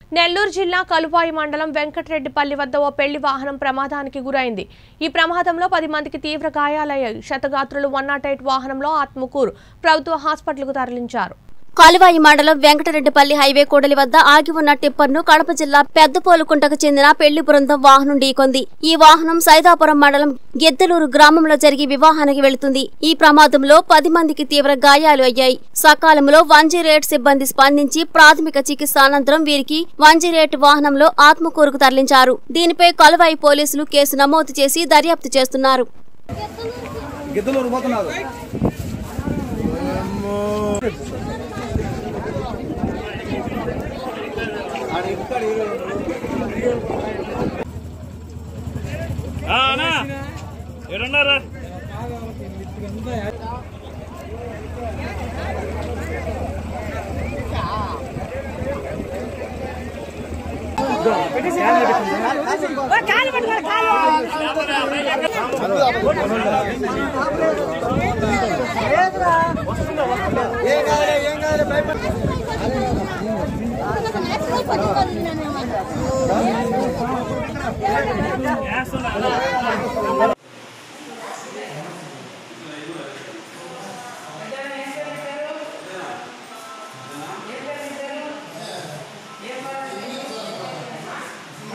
నెల్లూరు జిల్లా కలువాయి మండలం వెంకటరెడ్డిపల్లి వద్ద ఓ పెళ్లి వాహనం ప్రమాదానికి గురైంది ఈ ప్రమాదంలో పది మందికి తీవ్ర గాయాలయ్యాయి శతగాత్రులు వన్ నాట్ ఎయిట్ వాహనంలో ఆత్మకూరు ప్రభుత్వ హాస్పిటల్కు తరలించారు కాలువాయి మండలం వెంకటరెడ్డిపల్లి హైవే కూడలి వద్ద ఆగి ఉన్న టిప్పర్ను కడప జిల్లా పెద్దపోలుకుంటకు చెందిన పెళ్లి బృందం వాహనం ఢీకొంది ఈ వాహనం సైదాపురం మండలం గెద్దలూరు గ్రామంలో జరిగి వివాహానికి వెళుతుంది ఈ ప్రమాదంలో పది మందికి తీవ్ర గాయాలు అయ్యాయి సకాలంలో వన్ సిబ్బంది స్పందించి ప్రాథమిక చికిత్స అనంతరం వీరికి వన్ వాహనంలో ఆత్మకూరుకు తరలించారు దీనిపై కలువాయి పోలీసులు కేసు నమోదు చేసి దర్యాప్తు చేస్తున్నారు గిద్దలూరు పోతున్నారు ఆ, అన్నా ఎడున్నారా ఏం